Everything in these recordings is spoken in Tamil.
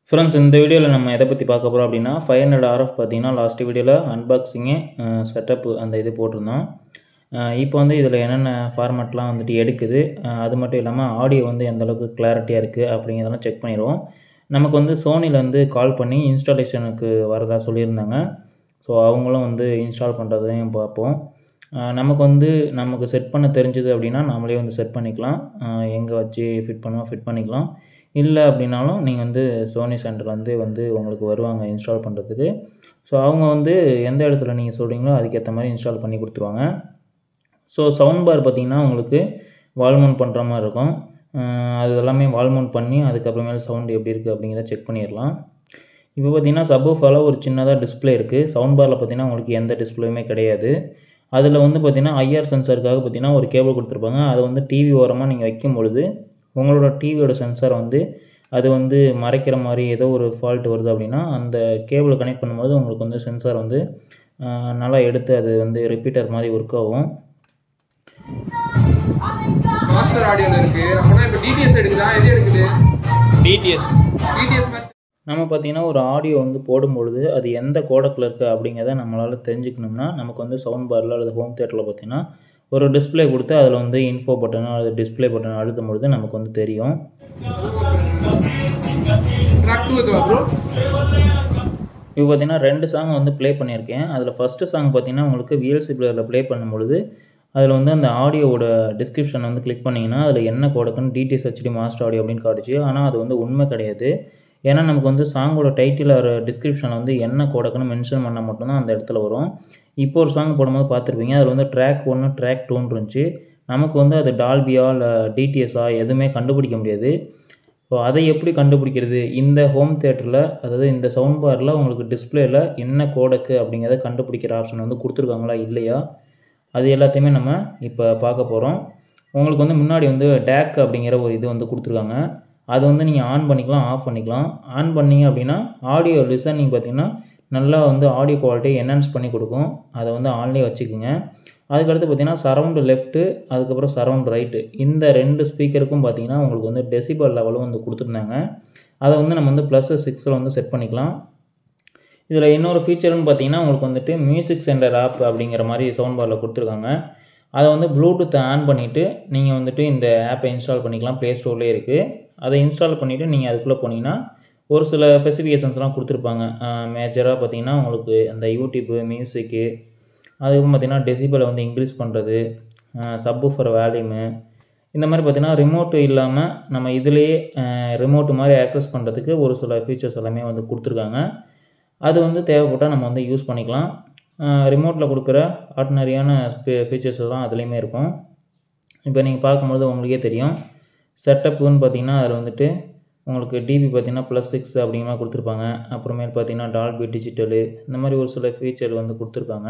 ஃப்ரெண்ட்ஸ் இந்த வீடியோவில் நம்ம எதை பற்றி பார்க்க போகிறோம் அப்படின்னா ஃபைவ் ஹண்ட்ரட் ஆர்எஃப் பார்த்தீங்கன்னா லாஸ்ட் வீடியோவில் அன்பாக்சிங்கு செட்டப் அந்த இது போட்டிருந்தோம் அஹ் இப்போ வந்து இதில் என்னென்ன ஃபார்மேட்லாம் வந்துட்டு எடுக்குது அஹ் அது மட்டும் இல்லாமல் ஆடியோ வந்து எந்த அளவுக்கு கிளாரிட்டியாக இருக்குது அப்படிங்கிறதெல்லாம் செக் பண்ணிடுவோம் நமக்கு வந்து சோனிலேருந்து கால் பண்ணி இன்ஸ்டாலேஷனுக்கு வரதா சொல்லியிருந்தாங்க ஸோ அவங்களும் வந்து இன்ஸ்டால் பண்ணுறதையும் பார்ப்போம் அஹ் நமக்கு வந்து நமக்கு செட் பண்ண தெரிஞ்சது அப்படின்னா நாமளே வந்து செட் பண்ணிக்கலாம் எங்கே வச்சு ஃபிட் பண்ணுவோம் ஃபிட் பண்ணிக்கலாம் இல்லை அப்படின்னாலும் நீங்கள் வந்து சோனி சென்டர்லேருந்து வந்து உங்களுக்கு வருவாங்க இன்ஸ்டால் பண்ணுறதுக்கு ஸோ அவங்க வந்து எந்த இடத்துல நீங்கள் சொல்கிறீங்களோ அதுக்கேற்ற மாதிரி இன்ஸ்டால் பண்ணி கொடுத்துருவாங்க ஸோ சவுண்ட் பார் பார்த்தீங்கன்னா உங்களுக்கு வால் மவுண்ட் பண்ணுற மாதிரி இருக்கும் அஹ் அது எல்லாமே வால் மவுண்ட் பண்ணி அதுக்கப்புறமேல சவுண்ட் எப்படி இருக்குது அப்படிங்கிறத செக் பண்ணிடலாம் இப்போ பார்த்தீங்கன்னா சப்வூஃபால் ஒரு சின்னதாக டிஸ்ப்ளே இருக்குது சவுண்ட் பாரில் பார்த்தீங்கன்னா உங்களுக்கு எந்த டிஸ்ப்ளேயுமே கிடையாது அதில் வந்து பார்த்தீங்கன்னா ஐஆர் சென்சருக்காக பார்த்தீங்கன்னா ஒரு கேபிள் கொடுத்துருப்பாங்க அதை வந்து டிவி ஓரமாக நீங்கள் வைக்கும் பொழுது உங்களோட டிவியோட சென்சார் வந்து அது வந்து மறைக்கிற மாதிரி ஏதோ ஒரு ஃபால்ட் வருது அப்படின்னா அந்த கேபிளை கனெக்ட் பண்ணும்போது உங்களுக்கு வந்து சென்சார் வந்து அஹ், நல்லா எடுத்து அது வந்து ரிப்பீட்டர் மாதிரி ஒர்க் ஆகும் மாஸ்டர் ஆடியோல இருக்கு அப்படின்னா இப்போ டிடிஎஸ் எடுக்குதா எது எடுக்குது டிடிஎஸ் டிடிஎஸ் மாதிரி நம்ம பார்த்தீங்கன்னா ஒரு ஆடியோ வந்து போடும்பொழுது அது எந்த கோடக்கில் இருக்குது அப்படிங்கிறத நம்மளால் தெரிஞ்சுக்கணும்னா நமக்கு வந்து சவுண்ட் பாரில் அல்லது ஹோம் தேட்டரில் பார்த்தீங்கன்னா ஒரு டிஸ்ப்ளே கொடுத்து அதில் வந்து இன்ஃபோ பட்டனோ அல்லது டிஸ்ப்ளே பட்டனோ அழுத்தும் பொழுது நமக்கு வந்து தெரியும் ட்ராக் டூ இதுவா ப்ரோ இப்போ பார்த்தீங்கன்னா ரெண்டு சாங் வந்து ப்ளே பண்ணியிருக்கேன் அதில் ஃபஸ்ட்டு சாங் பார்த்தீங்கன்னா உங்களுக்கு விஎல்சி பிளேயரில் ப்ளே பண்ணும்பொழுது அதில் வந்து அந்த ஆடியோவோட டிஸ்கிரிப்ஷன் வந்து கிளிக் பண்ணிங்கன்னா அதில் என்ன கோடக்குன்னு டிடிஎஸ் ஹெச்டி மாஸ்டர் ஆடியோ அப்படின்னு காட்டுச்சு ஆனால் அது வந்து உண்மை கிடையாது ஏன்னா நமக்கு வந்து சாங்கோட டைட்டில் ஒரு டிஸ்கிரிப்ஷன் வந்து என்ன கோடக்குன்னு மென்ஷன் பண்ணால் மட்டும்தான் அந்த இடத்துல வரும் இப்போ ஒரு சாங் போடும்போது பார்த்துருப்பீங்க அதில் வந்து ட்ராக் ஒன்று ட்ராக் டூன்னு இருந்துச்சு நமக்கு வந்து அது டால்பியா இல்லை டிடிஎஸ்ஸா எதுவுமே கண்டுபிடிக்க முடியாது ஸோ அதை எப்படி கண்டுபிடிக்கிறது இந்த ஹோம் தேட்டரில் அதாவது இந்த சவுண்ட் பாரில் உங்களுக்கு டிஸ்பிளேல என்ன கோடக்கு அப்படிங்கிறத கண்டுபிடிக்கிற ஆப்ஷன் வந்து கொடுத்துருக்காங்களா இல்லையா அது எல்லாத்தையுமே நம்ம இப்போ பார்க்க போகிறோம் உங்களுக்கு வந்து முன்னாடி வந்து டேக் அப்படிங்கிற ஒரு இது வந்து கொடுத்துருக்காங்க அது வந்து நீங்கள் ஆன் பண்ணிக்கலாம் ஆஃப் பண்ணிக்கலாம் ஆன் பண்ணீங்க அப்படின்னா ஆடியோ லிசனிங் பார்த்தீங்கன்னா நல்லா வந்து ஆடியோ குவாலிட்டி என்ஹான்ஸ் பண்ணி கொடுக்கும் அதை வந்து ஆன்லேயே வச்சுக்கோங்க அதுக்கடுத்து பார்த்தீங்கன்னா சரவுண்டு லெஃப்ட்டு அதுக்கப்புறம் சரவுண்ட் ரைட்டு இந்த ரெண்டு ஸ்பீக்கருக்கும் பார்த்தீங்கன்னா உங்களுக்கு வந்து டெசிபல் லெவலும் வந்து கொடுத்துருந்தாங்க அதை வந்து நம்ம வந்து ப்ளஸ் சிக்ஸில் வந்து செட் பண்ணிக்கலாம் இதில் இன்னொரு ஃபீச்சர்னு பார்த்தீங்கன்னா உங்களுக்கு வந்துட்டு மியூசிக் சென்டர் ஆப் அப்படிங்கிற மாதிரி சவுண்ட் பாரில் கொடுத்துருக்காங்க அதை வந்து ப்ளூடூத்தை ஆன் பண்ணிவிட்டு நீங்கள் வந்துட்டு இந்த ஆப்பை இன்ஸ்டால் பண்ணிக்கலாம் ப்ளே ஸ்டோர்லேயே இருக்குது அதை இன்ஸ்டால் பண்ணிவிட்டு நீங்கள் அதுக்குள்ளே போனீங்கன்னா ஒரு சில ஸ்பெசிஃபிகேஷன்ஸ்லாம் கொடுத்துருப்பாங்க மேஜராக பார்த்தீங்கன்னா உங்களுக்கு அந்த யூடியூப்பு மியூசிக்கு அதுக்கப்புறம் பார்த்தீங்கன்னா டெசிபலை வந்து இன்க்ரீஸ் பண்ணுறது சப்வூஃபர் வேல்யூமு இந்த மாதிரி பார்த்தீங்கன்னா ரிமோட்டு இல்லாமல் நம்ம இதுலேயே ரிமோட்டு மாதிரி ஆக்சஸ் பண்ணுறதுக்கு ஒரு சில ஃபீச்சர்ஸ் எல்லாமே வந்து கொடுத்துருக்காங்க அது வந்து தேவைப்பட்டால் நம்ம வந்து யூஸ் பண்ணிக்கலாம் ரிமோட்டில் கொடுக்குற ஆர்டினரியான ஃபீச்சர்ஸ் எல்லாம் அதுலேயுமே இருக்கும் இப்போ நீங்கள் பார்க்கும்போது உங்களுக்கே தெரியும் செட்டப்புன்னு பார்த்தீங்கன்னா அதில் வந்துட்டு உங்களுக்கு டிபி பார்த்தீங்கன்னா ப்ளஸ் சிக்ஸ் அப்படிங்கிற மாதிரி கொடுத்துருப்பாங்க அப்புறமேல் பார்த்தீங்கன்னா டால்பி டிஜிட்டலு இந்த மாதிரி ஒரு சில ஃபீச்சர் வந்து கொடுத்துருக்காங்க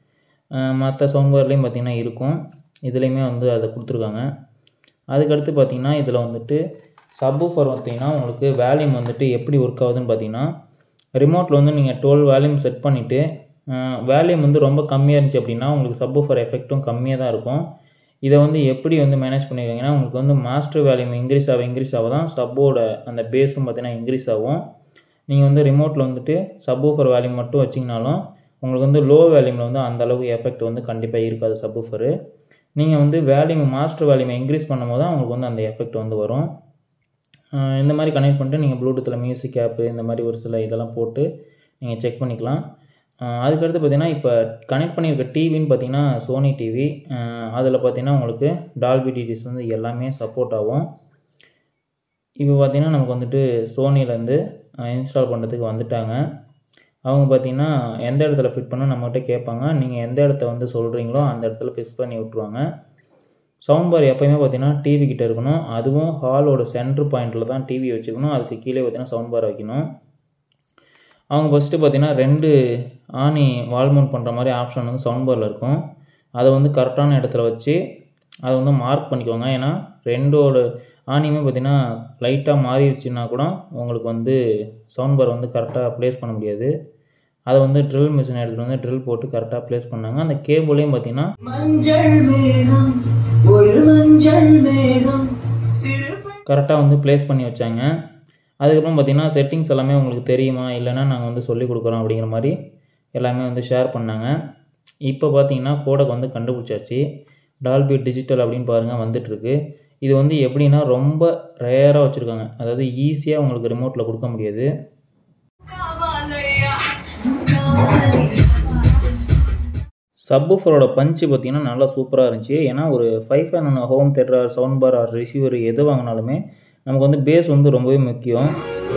மற்ற சவுண்ட்வேர்லேயும் பார்த்தீங்கன்னா இருக்கும் இதுலேயுமே வந்து அதை கொடுத்துருக்காங்க அதுக்கடுத்து பார்த்தீங்கன்னா இதில் வந்துட்டு சப்வூஃபர் பார்த்தீங்கன்னா உங்களுக்கு வேல்யூம் வந்துட்டு எப்படி ஒர்க் ஆகுதுன்னு பார்த்தீங்கன்னா ரிமோட்டில் வந்து நீங்கள் டுவெல் வேல்யூம் செட் பண்ணிவிட்டு வேல்யூம் வந்து ரொம்ப கம்மியாக இருந்துச்சு அப்படின்னா உங்களுக்கு சப்வூஃபர் எஃபெக்ட்டும் கம்மியாக தான் இருக்கும் இதை வந்து எப்படி வந்து மேனேஜ் பண்ணியிருக்கீங்கன்னா உங்களுக்கு வந்து மாஸ்டர் வேல்யூம் இன்க்ரீஸ் ஆக இன்க்ரீஸ் ஆக தான் சப்போட அந்த பேஸும் பார்த்தீங்கன்னா இன்க்ரீஸ் ஆகும் நீங்கள் வந்து ரிமோட்டில் வந்துட்டு சப்வூஃபர் வேல்யூம் மட்டும் வச்சிங்கனாலும் உங்களுக்கு வந்து லோ வேல்யூமில் வந்து அந்த அளவுக்கு எஃபெக்ட் வந்து கண்டிப்பாக இருக்காது சப்வூஃபரு நீங்கள் வந்து வேல்யூம் மாஸ்டர் வேல்யூமை இன்க்ரீஸ் பண்ணும்போது தான் உங்களுக்கு வந்து அந்த எஃபெக்ட் வந்து வரும் அஹ் இந்த மாதிரி கனெக்ட் பண்ணிட்டு நீங்கள் ப்ளூடூத்தில் மியூசிக் ஆப்பு இந்த மாதிரி ஒரு சில இதெல்லாம் போட்டு நீங்கள் செக் பண்ணிக்கலாம் அஹ் அதுக்கடுத்து பார்த்தீங்கன்னா இப்போ கனெக்ட் பண்ணியிருக்க டிவின்னு பார்த்தீங்கன்னா சோனி டிவி அதில் பார்த்தீங்கன்னா உங்களுக்கு டால்பி டிடிஸ் வந்து எல்லாமே சப்போர்ட் ஆகும் இப்போ பார்த்தீங்கன்னா நமக்கு வந்துட்டு சோனிலேருந்து இன்ஸ்டால் பண்ணுறதுக்கு வந்துட்டாங்க அவங்க பார்த்தீங்கன்னா எந்த இடத்துல ஃபிட் பண்ணணும் நம்மகிட்ட கேட்பாங்க நீங்கள் எந்த இடத்த வந்து சொல்கிறீங்களோ அந்த இடத்துல ஃபிக்ஸ் பண்ணி விட்ருவாங்க சவுண்ட் பார் எப்போயுமே பார்த்தீங்கன்னா டிவி கிட்ட இருக்கணும் அதுவும் ஹாலோட சென்டர் பாயிண்டில் தான் டிவி வச்சுக்கணும் அதுக்கு கீழே பார்த்தீங்கன்னா சவுண்ட் பார் வைக்கணும் அவங்க ஃபஸ்ட்டு பார்த்தீங்கன்னா ரெண்டு ஆணி வால் மவுண்ட் பண்ணுற மாதிரி ஆப்ஷன் வந்து சவுண்ட் பாரில் இருக்கும் அதை வந்து கரெக்டான இடத்துல வச்சு அதை வந்து மார்க் பண்ணிக்கோங்க ஏன்னா ரெண்டோட ஆணியுமே பார்த்தீங்கன்னா லைட்டாக மாறிடுச்சுன்னா கூட உங்களுக்கு வந்து சவுண்ட் பார் வந்து கரெக்டாக ப்ளேஸ் பண்ண முடியாது அதை வந்து ட்ரில் மிஷின் எடுத்துகிட்டு வந்து ட்ரில் போட்டு கரெக்டாக ப்ளேஸ் பண்ணாங்க அந்த கேபிளையும் பார்த்தீங்கன்னா மஞ்சள் மேகம் ஒரு மஞ்சள் மேகம் சிறு பெண் கரெக்டாக வந்து ப்ளேஸ் பண்ணி வச்சாங்க அதுக்கப்புறம் பார்த்தீங்கன்னா செட்டிங்ஸ் எல்லாமே உங்களுக்கு தெரியுமா இல்லைன்னா நாங்கள் வந்து சொல்லிக் கொடுக்குறோம் அப்படிங்கிற மாதிரி எல்லாமே வந்து ஷேர் பண்ணாங்க இப்போ பார்த்தீங்கன்னா கோடக் வந்து கண்டுபிடிச்சாச்சு டால்பி டிஜிட்டல் அப்படின்னு பாருங்கள் வந்துட்டுருக்கு இது வந்து எப்படின்னா ரொம்ப ரேராக வச்சுருக்காங்க அதாவது ஈஸியாக உங்களுக்கு ரிமோட்டில் கொடுக்க முடியாது சப்வூஃபரோட பஞ்சு பார்த்தீங்கன்னா நல்லா சூப்பராக இருந்துச்சு ஏன்னா ஒரு ஃபைவ் ஃபேன் ஒன்று home theatre sound bar or receiver எது வாங்கினாலுமே நமக்கு வந்து பேஸ் வந்து ரொம்பவே முக்கியம்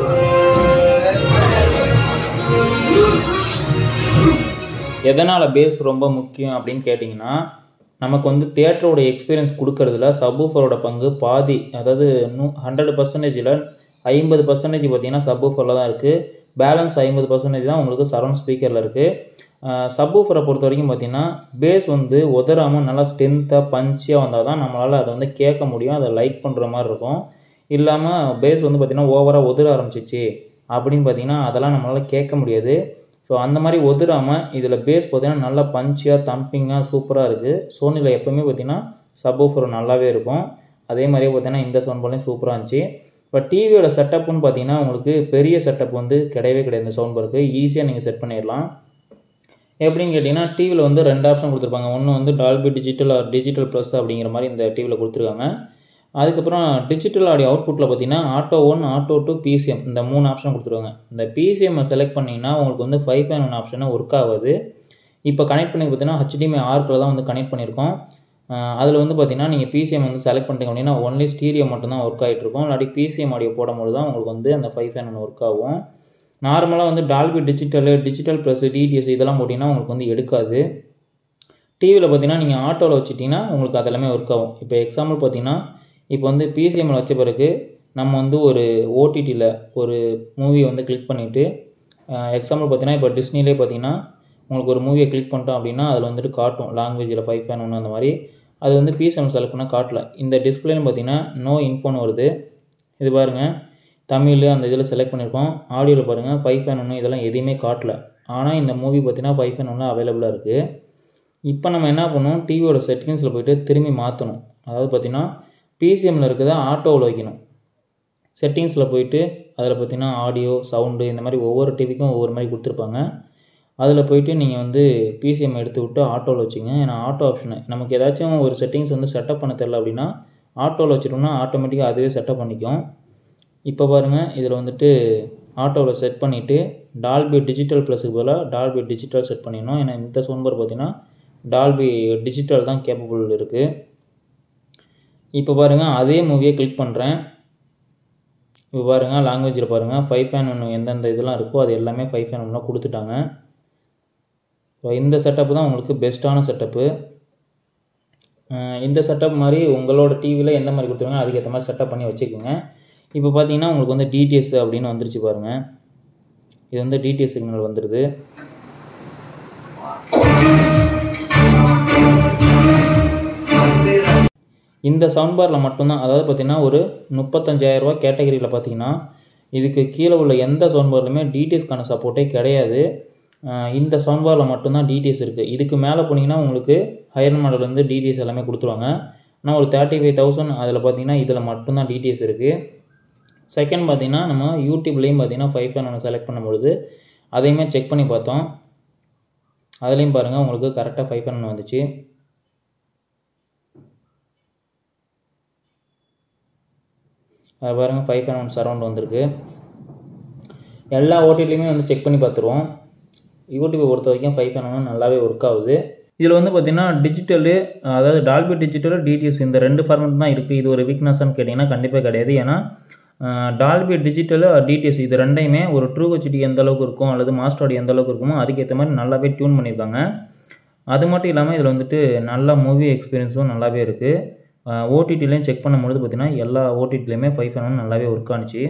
எதனால் பேஸ் ரொம்ப முக்கியம் அப்படின்னு கேட்டிங்கன்னா நமக்கு வந்து தேட்டரோட எக்ஸ்பீரியன்ஸ் கொடுக்கறதுல சப்வூஃபரோட பங்கு பாதி அதாவது நூ ஹண்ட்ரட் பர்சன்டேஜில் ஐம்பது பர்சன்டேஜ் பார்த்தீங்கன்னா சப்வூஃபரில் தான் இருக்குது பேலன்ஸ் ஐம்பது பர்சன்டேஜ் தான் உங்களுக்கு சரௌண்ட் ஸ்பீக்கரில் இருக்குது சப்வூஃபரை பொறுத்த வரைக்கும் பார்த்தீங்கன்னா பேஸ் வந்து உதறாமல் நல்லா ஸ்ட்ரென்த்தாக பஞ்சியாக வந்தால் தான் நம்மளால் அதை வந்து கேட்க முடியும் அதை லைக் பண்ணுற மாதிரி இருக்கும் இல்லாமல் பேஸ் வந்து பார்த்திங்கன்னா ஓவராக உதிர ஆரம்பிச்சிச்சு அப்படின்னு பார்த்தீங்கன்னா அதெல்லாம் நம்மளால் கேட்க முடியாது ஸோ அந்த மாதிரி ஒதுராமல் இதில் பேஸ் பார்த்தீங்கன்னா நல்லா பஞ்சியாக தம்பிங்காக சூப்பராக இருக்குது சோனியில் எப்போவுமே பார்த்தீங்கன்னா சப்வூஃபர் நல்லாவே இருக்கும் அதே மாதிரியே பார்த்தீங்கன்னா இந்த சவுண்ட் பாலையும் சூப்பராக இருந்துச்சு இப்போ டிவியோட செட்டப்புன்னு பார்த்தீங்கன்னா உங்களுக்கு பெரிய செட்டப் வந்து கிடையவே கிடையாது இந்த சவுண்ட் பாருக்கு ஈஸியாக நீங்கள் செட் பண்ணிடலாம் எப்படின்னு கேட்டிங்கன்னா டிவியில் வந்து ரெண்டு ஆப்ஷன் கொடுத்துருப்பாங்க ஒன்று வந்து Dolby digital or digital plus அப்படிங்கிற மாதிரி இந்த டிவியில் கொடுத்துருக்காங்க அதுக்கப்புறம் டிஜிட்டல் ஆடியோ அவுட்புட்டில் பார்த்தீங்கன்னா auto one auto two PCM இந்த மூணு ஆப்ஷன் கொடுத்துருவாங்க இந்த பிசிஎம்மை செலக்ட் பண்ணிங்கன்னா உங்களுக்கு வந்து ஃபைவ் ஃபைன் ஒன் ஆப்ஷனாக ஒர்க் ஆகுது இப்போ கனெக்ட் பண்ணி பார்த்தீங்கன்னா ஹெச்டிஎம்ஐ ஆர்க்கில் தான் வந்து கனெக்ட் பண்ணியிருக்கோம் அதில் வந்து பார்த்தீங்கன்னா நீங்கள் பிசிஎம் வந்து செலக்ட் பண்ணிட்டீங்க அப்படின்னா ஒன்லி ஸ்டீரியோ மட்டும்தான் ஒர்க் ஆகிட்டு இருக்கும் இல்லாட்டி பிசிஎம் ஆடியோ போடும்போது தான் உங்களுக்கு வந்து அந்த ஃபைவ் ஃபைன் ஒன் ஒர்க் ஆகும் நார்மலாக வந்து Dolby digital digital plus DTS இதெல்லாம் போட்டிங்கன்னா உங்களுக்கு வந்து எடுக்காது டிவியில் பார்த்தீங்கன்னா நீங்கள் ஆட்டோவில் வச்சுட்டிங்கன்னா உங்களுக்கு அதெல்லாமே ஒர்க் ஆகும் இப்போ எக்ஸாம்பிள் பார்த்தீங்கன்னா இப்போ வந்து பிசிஎம்மில் வச்ச பிறகு நம்ம வந்து ஒரு ஓடிடியில் ஒரு மூவியை வந்து கிளிக் பண்ணிவிட்டு எக்ஸாம்பிள் பார்த்தீங்கன்னா இப்போ டிஸ்னிலே பார்த்தீங்கன்னா உங்களுக்கு ஒரு மூவியை கிளிக் பண்ணிட்டோம் அப்படின்னா அதில் வந்துட்டு காட்டும் லாங்குவேஜில் ஃபைவ் ஃபேன் ஒன்று அந்த மாதிரி அது வந்து பிசிஎம் செலக்ட் பண்ணால் காட்டல இந்த டிஸ்பிளேன்னு பார்த்தீங்கன்னா நோ இன்ஃபோன் வருது இது பாருங்கள் தமிழ் அந்த இதில் செலக்ட் பண்ணியிருக்கோம் ஆடியோவில் பாருங்கள் ஃபைவ் ஃபேன் ஒன்று இதெல்லாம் எதையுமே காட்டல ஆனால் இந்த மூவி பார்த்தீங்கன்னா ஃபைவ் ஃபேன் ஒன்று அவைலபிளாக இருக்குது இப்போ நம்ம என்ன பண்ணணும் டிவியோட செட்டிங்ஸில் போயிட்டு திரும்பி மாற்றணும் அதாவது பார்த்திங்கன்னா பிசிஎம்மில் இருக்கிறத ஆட்டோவில் வைக்கணும் செட்டிங்ஸில் போயிட்டு அதில் பார்த்தீங்கன்னா ஆடியோ சவுண்டு இந்த மாதிரி ஒவ்வொரு டிவிக்கும் ஒவ்வொரு மாதிரி கொடுத்துருப்பாங்க அதில் போயிட்டு நீங்கள் வந்து பிசிஎம் எடுத்து விட்டு ஆட்டோவில் வச்சுங்க ஏன்னா ஆட்டோ ஆப்ஷனு நமக்கு ஏதாச்சும் ஒரு செட்டிங்ஸ் வந்து செட்டப் பண்ண தெரில அப்படின்னா ஆட்டோவில் வச்சுட்டோம்னா ஆட்டோமேட்டிக்காக அதுவே செட்டப் பண்ணிக்கும் இப்போ பாருங்கள் இதில் வந்துட்டு ஆட்டோவில் செட் பண்ணிவிட்டு டால்பி டிஜிட்டல் ப்ளஸுக்கு பதிலாக டால்பி டிஜிட்டல் செட் பண்ணிடணும் ஏன்னா இந்த சவுண்ட் பார் பார்த்தீங்கன்னா டால்பி டிஜிட்டல் தான் கேப்பபிள் இருக்குது இப்போ பாருங்கள் அதே மூவியை கிளிக் பண்ணுறேன் இப்போ பாருங்கள் லாங்குவேஜில் பாருங்கள் ஃபைவ் ஃபேன் ஒன்று எந்தெந்த இதெல்லாம் இருக்கோ அது எல்லாமே ஃபைவ் ஃபேன் ஒன்றுலாம் கொடுத்துட்டாங்க ஸோ இந்த செட்டப் தான் உங்களுக்கு பெஸ்ட்டான செட்டப்பு இந்த செட்டப் மாதிரி உங்களோட டிவியில் எந்த மாதிரி கொடுத்துருங்க அதுக்கேற்ற மாதிரி செட்டப் பண்ணி வச்சுக்கோங்க இப்போ பார்த்தீங்கன்னா உங்களுக்கு வந்து டிடிஎஸ் அப்படின்னு வந்துருச்சு பாருங்கள் இது வந்து டிடிஎஸ் சிக்னல் வந்துடுது இந்த சவுண்ட் பாரில் மட்டும்தான் அதாவது பார்த்தீங்கன்னா ஒரு முப்பத்தஞ்சாயிரரூபா கேட்டகரியில் பார்த்தீங்கன்னா இதுக்கு கீழே உள்ள எந்த சவுண்ட் பார்லையுமே டிடிஎஸ்க்கான சப்போர்ட்டே கிடையாது இந்த சவுண்ட் பாரில் மட்டும்தான் டிடிஎஸ் இருக்குது இதுக்கு மேலே போனீங்கன்னா உங்களுக்கு ஹையர் மாடல் வந்து டிடிஎஸ் எல்லாமே கொடுத்துருவாங்க ஆனால் ஒரு தேர்ட்டி ஃபைவ் தௌசண்ட் அதில் பார்த்தீங்கன்னா இதில் மட்டும்தான் டிடிஎஸ் இருக்குது செகண்ட் பார்த்தீங்கன்னா நம்ம யூடியூப்லேயும் பார்த்தீங்கன்னா ஃபைவ் ஃபேன் ஒன்று செலக்ட் பண்ணும்பொழுது அதையுமே செக் பண்ணி பார்த்தோம் அதுலேயும் பாருங்கள் உங்களுக்கு கரெக்டாக ஃபைவ் ஃபேன் ஒன்று வந்துச்சு அது பாருங்கள் ஃபைவ் ஃபேன் ஒன் சரௌண்ட் வந்திருக்கு எல்லா ஓடிடிலையுமே வந்து செக் பண்ணி பார்த்துருவோம் யூடியூப்பை பொறுத்த வரைக்கும் ஃபைவ் ஃபேன் ஒன்று நல்லாவே ஒர்க் ஆகுது இதில் வந்து பார்த்திங்கன்னா டிஜிட்டலு அதாவது டால்பி டிஜிட்டலு டிடிஎஸ் இந்த ரெண்டு ஃபார்மெட் தான் இருக்குது இது ஒரு வீக்னஸ்ன்னு கேட்டிங்கன்னா கண்டிப்பாக கிடையாது ஏன்னா டால்பி டிஜிட்டலு டிடிஎஸ் இது ரெண்டையுமே ஒரு ட்ரூ ஹெச்டி எந்த அளவுக்கு இருக்கும் அல்லது மாஸ்டர் ஆடி எந்த அளவுக்கு இருக்குமோ அதுக்கேற்ற மாதிரி நல்லாவே டியூன் பண்ணியிருக்காங்க அது மட்டும் இல்லாமல் இதில் வந்துட்டு நல்ல மூவி எக்ஸ்பீரியன்ஸும் நல்லாவே இருக்குது ஓடிடிலையும் செக் பண்ணும்பொழுது பார்த்திங்கன்னா எல்லா ஓடிடிலையுமே ஃபைவ் ஃபைவ் நல்லாவே ஒர்க் ஆனிச்சு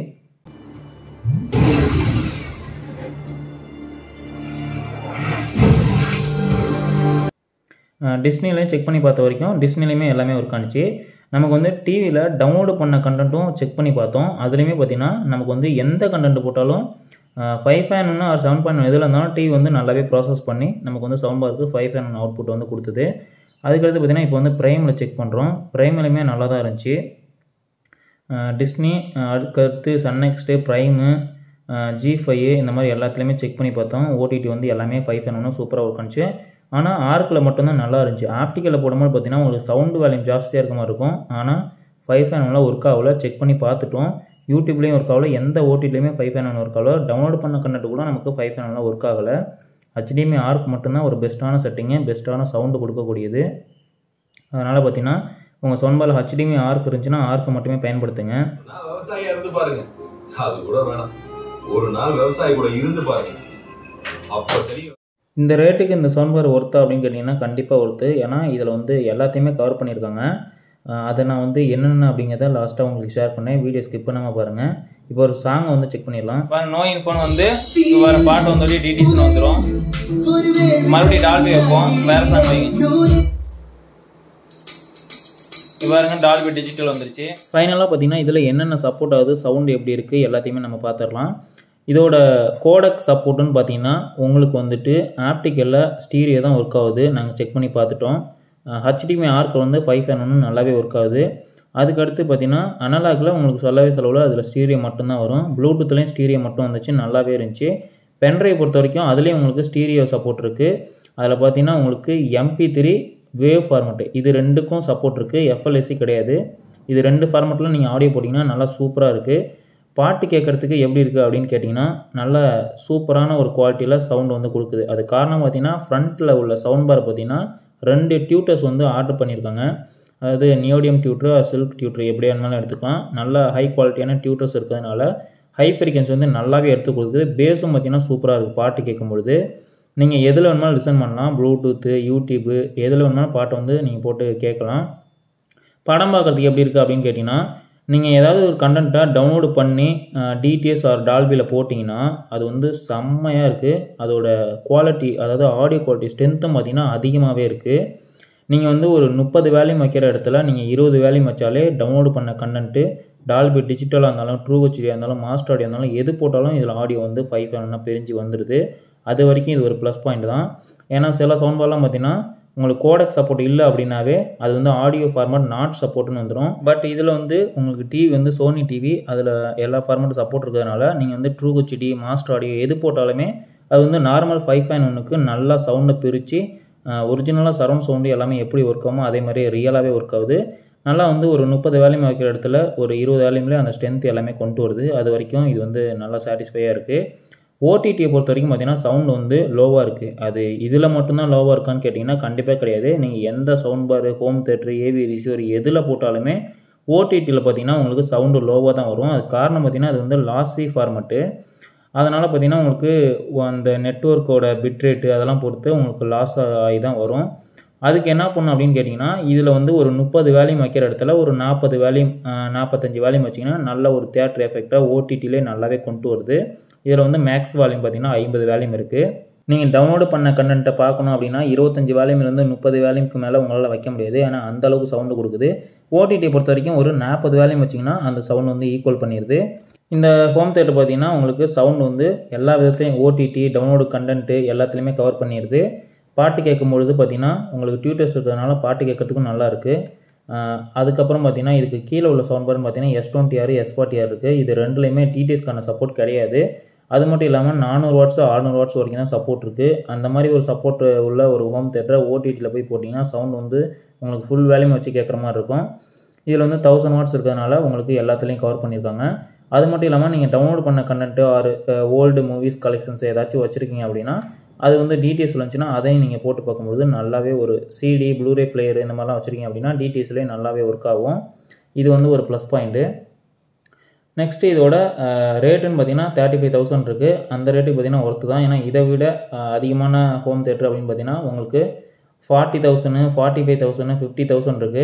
டிஸ்னிலையும் செக் பண்ணி பார்த்த வரைக்கும் டிஸ்னிலையுமே எல்லாமே ஒர்க் ஆனிச்சு நமக்கு வந்து டிவியில் டவுன்லோடு பண்ண கண்டென்ட்டும் செக் பண்ணி பார்த்தோம் அதுலேயுமே பார்த்திங்கன்னா நமக்கு வந்து எந்த கண்டென்ட் போட்டாலும் ஃபைவ் ஃபேன் ஒன்று ஆர் செவன் பாயிண்ட் எதில் இருந்தாலும் டிவி வந்து நல்லாவே ப்ராசஸ் பண்ணி நமக்கு வந்து சவுண்ட் பாருக்கு ஃபைவ் ஃபேன் ஒன் அவுட்புட் வந்து கொடுத்தது அதுக்கடுத்து பார்த்திங்கன்னா இப்போ வந்து ப்ரைமில் செக் பண்ணுறோம் ப்ரைம்லையுமே நல்லா தான் இருந்துச்சு டிஸ்னி அதுக்கடுத்து Sun next prime Zee five இந்த மாதிரி எல்லாத்துலேயுமே செக் பண்ணி பார்த்தோம் ஓடிடி வந்து எல்லாமே ஃபைவ் ஃபைன் ஒன்றும் சூப்பராக ஒர்க் ஆனிச்சு ஆனால் ஆர்க்கில் மட்டும்தான் நல்லா இருந்துச்சு ஆப்டிக்கலில் போடும்போது பார்த்தீங்கன்னா உங்களுக்கு சவுண்டு வேல்யூம் ஜாஸ்தியாக இருக்க மாதிரி இருக்கும் ஆனால் ஃபைவ் ஃபைன் ஒன்லாம் ஒர்க் ஆகல செக் பண்ணி பார்த்துட்டோம் யூடியூப்லேயும் ஒர்க் ஆகல எந்த ஓடிடிலையுமே ஃபைவ் ஃபைன் ஒன் ஒர்க் ஆகல டவுன்லோட் பண்ண கண்டென்ட் கூட நமக்கு ஃபைவ் ஃபைன் ஒன்லாம் ஒர்க் ஆகலை ஹெச்டிஎம்ஐ ஆர்க் மட்டும்தான் ஒரு பெஸ்ட்டான செட்டிங்கு பெஸ்ட்டான சவுண்டு கொடுக்கக்கூடியது அதனால் பார்த்தீங்கன்னா உங்கள் சொன்பால் ஹெச்டிஎம்ஐ ஆர்க் இருந்துச்சுன்னா ஆர்க் மட்டுமே பயன்படுத்துங்க நான் விவசாயியா இருந்து பாருங்க அது கூட வேணாம் ஒரு நாள் விவசாயி கூட இருந்து பாருங்க அப்ப தெரியும் இந்த ரேட்டுக்கு இந்த சவுண்ட் பார் ஒர்த்தா அப்படின்னு கேட்டிங்கன்னா கண்டிப்பாக ஒர்த்து ஏன்னா இதில் வந்து எல்லாத்தையுமே கவர் பண்ணியிருக்காங்க அஹ் அதை நான் வந்து என்னென்ன அப்படிங்கிறத லாஸ்ட்டாக உங்களுக்கு ஷேர் பண்ணேன் வீடியோ ஸ்கிப் பண்ணாமல் பாருங்கள் இப்போ ஒரு சாங்கை வந்து செக் பண்ணிடலாம் நோ இன்ஃபோன் வந்து இப்போ வர பாட்டு வந்து டிடிஸ்னு வந்துடும் மறுபடியும் டால்பி வைப்போம் வேறு சாங் வைங்க இப்போ பாருங்க டால்பி டிஜிட்டல் வந்துருச்சு ஃபைனலாக பார்த்தீங்கன்னா இதில் என்னென்ன சப்போர்ட் ஆகுது சவுண்ட் எப்படி இருக்குது எல்லாத்தையுமே நம்ம பார்த்துடலாம் இதோட கோடக் சப்போர்ட்டுன்னு பார்த்தீங்கன்னா உங்களுக்கு வந்துட்டு ஆப்டிக்கலில் ஸ்டீரியோ தான் ஒர்க் ஆகுது நாங்கள் செக் பண்ணி பார்த்துட்டோம் ஹச்டிமி ஆர்க் வந்து ஃபைவ் ஃபேன் ஒன்று நல்லாவே ஒர்க் ஆகுது அதுக்கடுத்து பார்த்தீங்கன்னா அனலாகில் உங்களுக்கு சொல்லவே சொல்லல அதில் ஸ்டீரியோ மட்டும்தான் வரும் ப்ளூடூத்லேயும் ஸ்டீரியோ மட்டும் வந்துச்சு நல்லாவே இருந்துச்சு பென்ட்ரைவ் பொறுத்த வரைக்கும் அதுலேயும் உங்களுக்கு ஸ்டீரியோ சப்போர்ட் இருக்குது அதில் பார்த்தீங்கன்னா உங்களுக்கு எம்பி த்ரீ வேவ் ஃபார்மேட்டு இது ரெண்டுக்கும் சப்போர்ட் இருக்குது எஃப்எல்எஸ்சி கிடையாது இது ரெண்டு ஃபார்மேட்டில் நீங்கள் ஆடியோ போட்டிங்கன்னா நல்லா சூப்பராக இருக்குது பாட்டு கேட்குறதுக்கு எப்படி இருக்குது அப்படின்னு கேட்டிங்கன்னா நல்ல சூப்பரான ஒரு குவாலிட்டியில் சவுண்ட் வந்து கொடுக்குது அது காரணம் பார்த்தீங்கன்னா ஃப்ரண்ட்டில் உள்ள சவுண்ட் பார் பார்த்தீங்கன்னா ரெண்டு டியூட்டர்ஸ் வந்து ஆர்டர் பண்ணியிருக்காங்க அதாவது நியோடியம் டியூட்ரு சில்க் டியூட்ரு எப்படி வேணுமாலும் எடுத்துக்கலாம் நல்ல ஹை குவாலிட்டியான டியூட்டர்ஸ் இருக்கிறதுனால ஹை ஃப்ரீக்வன்சி வந்து நல்லாவே எடுத்து கொடுக்குது பேஸும் பார்த்தீங்கன்னா சூப்பராக இருக்குது பாட்டு கேட்கும்பொழுது நீங்கள் எதில் வேணுமாலும் லிசன் பண்ணலாம் ப்ளூடூத்து யூடியூப்பு எதில் வேணுமாலும் பாட்டை வந்து நீங்கள் போட்டு கேட்கலாம் படம் பார்க்குறதுக்கு எப்படி இருக்குது அப்படின்னு கேட்டிங்கன்னா நீங்கள் ஏதாவது ஒரு கண்டென்ட்டை டவுன்லோடு பண்ணி டிடிஎஸ் ஆர் டால்பியில் போட்டிங்கன்னா அது வந்து செம்மையாக இருக்குது அதோட குவாலிட்டி அதாவது ஆடியோ குவாலிட்டி ஸ்ட்ரென்த்தும் பார்த்திங்கன்னா அதிகமாகவே இருக்குது நீங்கள் வந்து ஒரு முப்பது வேல்யூம் வைக்கிற இடத்துல நீங்கள் இருபது வேல்யூம் வச்சாலே டவுன்லோடு பண்ண கண்டென்ட்டு டால்பி டிஜிட்டலாக இருந்தாலும் ட்ரூ ஹெச்டியாக இருந்தாலும் மாஸ்டர் ஆடியோ இருந்தாலும் எது போட்டாலும் இதில் ஆடியோ வந்து ஃபைவ் ஃபேன்னா பிரிஞ்சு வந்துடுது அது வரைக்கும் இது ஒரு ப்ளஸ் பாயிண்ட் தான் ஏன்னா சில சவுண்ட் பார்லாம் பார்த்தீங்கன்னா உங்களுக்கு கோடக் சப்போர்ட் இல்லை அப்படின்னாவே அது வந்து ஆடியோ ஃபார்மேட் நாட் சப்போர்ட்னு வந்துடும் பட் இதில் வந்து உங்களுக்கு டிவி வந்து சோனி டிவி அதில் எல்லா ஃபார்மேட்டும் சப்போர்ட் இருக்கிறதுனால நீங்கள் வந்து ட்ரூ ஹெச்டி மாஸ்டர் ஆடியோ எது போட்டாலுமே அது வந்து நார்மல் ஃபைவ் ஃபைன் ஒன்றுக்கு நல்லா சவுண்டை பிரித்து ஒரிஜினலாக சரௌண்ட் சவுண்டு எல்லாமே எப்படி ஒர்க் ஆகுமோ அதே மாதிரி ரியலாகவே ஒர்க் ஆகுது நல்லா வந்து ஒரு முப்பது வேல்யூம் வைக்கிற இடத்துல ஒரு இருபது வேல்யூம்லேயே அந்த ஸ்ட்ரென்த் எல்லாமே கொண்டு வருது அது வரைக்கும் இது வந்து நல்லா சாட்டிஸ்ஃபையாக இருக்குது ஓடிடியை பொறுத்த வரைக்கும் பார்த்தீங்கன்னா சவுண்ட் வந்து லோவாக இருக்குது அது இதில் மட்டும்தான் லோவாக இருக்கான்னு கேட்டிங்கன்னா கண்டிப்பாக கிடையாது நீங்கள் எந்த sound bar home theatre AV receiver எதில் போட்டாலுமே ஓடிடியில் பார்த்தீங்கன்னா உங்களுக்கு சவுண்டு லோவாக தான் வரும் அது காரணம் பார்த்தீங்கன்னா அது வந்து லாஸி ஃபார்மட்டு அதனால் பார்த்தீங்கன்னா உங்களுக்கு அந்த நெட்ஒர்க்கோட பிட்ரேட்டு அதெல்லாம் பொறுத்து உங்களுக்கு லாஸ் ஆகி தான் வரும் அதுக்கு என்ன பண்ணும் அப்படின்னு கேட்டிங்கன்னா இதில் வந்து ஒரு முப்பது வேல்யூம் வைக்கிற இடத்துல ஒரு நாற்பது வேல்யூம் நாற்பத்தஞ்சு வேல்யூம் வச்சிங்கன்னா நல்ல ஒரு தேட்டர் எஃபெக்டாக ஓடிடிலே நல்லாவே கொண்டு வருது இதில் வந்து மேக்ஸ் வால்யூம் பார்த்தீங்கன்னா ஐம்பது வேல்யூம் இருக்குது நீங்கள் டவுன்லோடு பண்ண கண்டென்ட்டை பார்க்கணும் அப்படின்னா இருபத்தஞ்சி வேல்யூம்லேருந்து முப்பது வேல்யூம்க்கு மேலே உங்களால் வைக்க முடியாது ஏன்னா அந்த அளவுக்கு சவுண்டு கொடுக்குது ஓடிடியை பொறுத்த வரைக்கும் ஒரு நாற்பது வேல்யூம் வச்சிங்கன்னா அந்த சவுண்ட் வந்து ஈக்குவல் பண்ணிடுது இந்த ஹோம் தேட்டர் பார்த்தீங்கன்னா உங்களுக்கு சவுண்ட் வந்து எல்லா விதத்துலையும் ஓடிடி டவுன்லோடு கண்டென்ட்டு எல்லாத்துலேயுமே கவர் பண்ணிடுது பாட்டு கேட்கும் பொழுது பார்த்தீங்கன்னா உங்களுக்கு டியூட்டர்ஸ் இருக்கிறதுனால பாட்டு கேட்கறதுக்கும் நல்லா இருக்குது ஆஹ் அதுக்கப்புறம் பார்த்தீங்கன்னா இதுக்கு கீழே உள்ள சவுண்ட் பார்னு பார்த்தீங்கன்னா S twenty R S forty R இருக்குது இது ரெண்டுலேயுமே டிடிஎஸ்க்கான சப்போர்ட் கிடையாது அது மட்டும் இல்லாமல் நானூறு வாட்ஸ் அறுநூறு வாட்ஸ் வரைக்கும் தான் சப்போர்ட் இருக்குது அந்த மாதிரி ஒரு சப்போர்ட் உள்ள ஒரு ஹோம் தேட்டரை ஓடிடியில் போய் போட்டிங்கன்னா சவுண்ட் வந்து உங்களுக்கு ஃபுல் வேல்யூம் வச்சு கேட்குற மாதிரி இருக்கும் இதில் வந்து தௌசண்ட் வாட்ஸ் இருக்கிறதுனால உங்களுக்கு எல்லாத்துலேயும் கவர் பண்ணியிருக்காங்க அது மட்டும் இல்லாமல் நீங்கள் டவுன்லோட் பண்ண கண்டென்ட்டு ஆறு ஓல்டு மூவிஸ் கலெக்ஷன்ஸ் ஏதாச்சும் வச்சுருக்கீங்க அப்படின்னா அது வந்து டிடிஎஸ் இருந்துச்சுன்னா அதையும் நீங்கள் போட்டு பார்க்கும்போது நல்லாவே ஒரு சிடி ப்ளூரே பிளேயர் இந்த மாதிரிலாம் வச்சுருக்கீங்க அப்படின்னா டிடிஎஸ்லேயே நல்லாவே ஒர்க் ஆகும் இது வந்து ஒரு ப்ளஸ் பாயிண்ட்டு நெக்ஸ்ட்டு இதோட ரேட்டுன்னு பார்த்தீங்கன்னா தேர்ட்டி ஃபைவ் தௌசண்ட் இருக்குது அந்த ரேட்டுக்கு பார்த்தீங்கன்னா ஒர்த்து தான் ஏன்னா இதை விட அஹ், அதிகமான ஹோம் தேட்டர் அப்படின்னு பார்த்தீங்கன்னா உங்களுக்கு forty thousand forty five thousand fifty thousand இருக்குது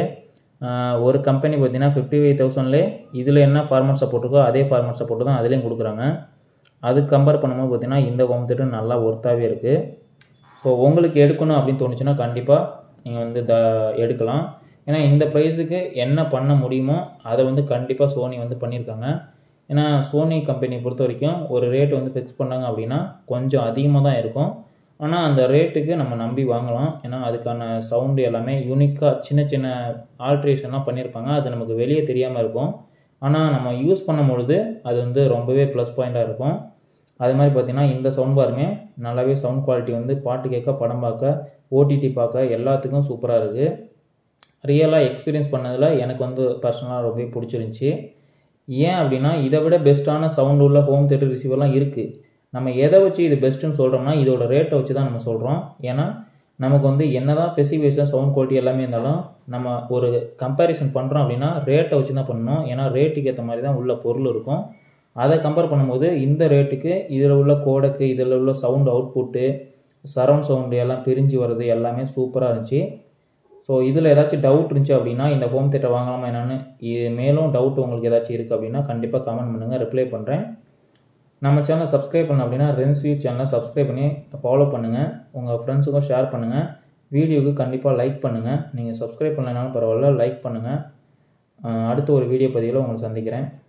ஒரு கம்பெனி பார்த்தீங்கன்னா ஃபிஃப்டி ஃபைவ் தௌசண்ட்லேயே இதில் என்ன ஃபார்மட் சப்போர்ட் இருக்கோ அதே ஃபார்மட் சப்போர்ட் தான் அதுலேயும் கொடுக்குறாங்க அதுக்கு கம்பேர் பண்ணும்போது பார்த்தீங்கன்னா இந்த ஹோம் தேட்டர் நல்லா ஒர்த்தாகவே இருக்குது ஸோ உங்களுக்கு எடுக்கணும் அப்படின்னு தோணுச்சுன்னா கண்டிப்பாக நீங்கள் வந்து த எடுக்கலாம் ஏன்னா இந்த ப்ரைஸுக்கு என்ன பண்ண முடியுமோ அதை வந்து கண்டிப்பாக சோனி வந்து பண்ணியிருக்காங்க ஏன்னா சோனி கம்பெனி பொறுத்த வரைக்கும் ஒரு ரேட் வந்து ஃபிக்ஸ் பண்ணாங்க அப்படின்னா கொஞ்சம் அதிகமாக தான் இருக்கும் ஆனால் அந்த ரேட்டுக்கு நம்ம நம்பி வாங்கலாம் ஏன்னா அதுக்கான சவுண்டு எல்லாமே யூனிக்காக சின்ன சின்ன ஆல்ட்ரேஷன்லாம் பண்ணியிருப்பாங்க அது நமக்கு வெளியே தெரியாமல் இருக்கும் ஆனால் நம்ம யூஸ் பண்ணும் பொழுது அது வந்து ரொம்பவே ப்ளஸ் பாயிண்ட்டாக இருக்கும் அது மாதிரி பார்த்தீங்கன்னா இந்த சவுண்ட் பாருங்க நல்லாவே சவுண்ட் குவாலிட்டி வந்து பாட்டு கேட்க படம் பார்க்க ஓடிடி பார்க்க எல்லாத்துக்கும் சூப்பராக இருக்குது ரியலாக எக்ஸ்பீரியன்ஸ் பண்ணதில் எனக்கு வந்து பர்சனலாக ரொம்பவே பிடிச்சிருந்துச்சி ஏன் அப்படின்னா இதை விட பெஸ்ட்டான சவுண்ட் உள்ள ஹோம் தேட்டர் ரிசீவர்லாம் இருக்குது நம்ம எதை வச்சு இது பெஸ்ட்டுன்னு சொல்கிறோம்னா இதோட ரேட்டை வச்சு தான் நம்ம சொல்கிறோம் ஏன்னா நமக்கு வந்து என்ன தான் ஸ்பெசிஃபிகேஷன் சவுண்ட் குவாலிட்டி எல்லாமே இருந்தாலும் நம்ம ஒரு கம்பேரிசன் பண்ணுறோம் அப்படின்னா ரேட்டை வச்சு தான் பண்ணணும் ஏன்னா ரேட்டுக்கு ஏற்ற மாதிரி தான் உள்ள பொருள் இருக்கும் அதை கம்பேர் பண்ணும்போது இந்த ரேட்டுக்கு இதில் உள்ள கோடக்கு இதில் உள்ள சவுண்ட் அவுட்புட்டு சரவுண்ட் சவுண்டு எல்லாம் பிரிஞ்சு வர்றது எல்லாமே சூப்பராக இருந்துச்சு ஸோ இதில் ஏதாச்சும் டவுட் இருந்துச்சு அப்படின்னா இந்த ஹோம் தேட்டர் வாங்கலாமா என்னன்னு இது மேலும் டவுட் உங்களுக்கு ஏதாச்சும் இருக்குது அப்படின்னா கண்டிப்பாக கமெண்ட் பண்ணுங்கள் ரிப்ளை பண்ணுறேன் நம்ம சேனலை சப்ஸ்கிரைப் பண்ண அப்படின்னா ரென்ஸ் வியூ சேனலை சப்ஸ்கிரைப் பண்ணி ஃபாலோ பண்ணுங்கள் உங்கள் ஃப்ரெண்ட்ஸுக்கும் ஷேர் பண்ணுங்கள் வீடியோவுக்கு கண்டிப்பாக லைக் பண்ணுங்கள் நீங்கள் சப்ஸ்கிரைப் பண்ணலைனாலும் பரவாயில்ல லைக் பண்ணுங்கள் அடுத்த ஒரு வீடியோ பதிவில் உங்களை சந்திக்கிறேன்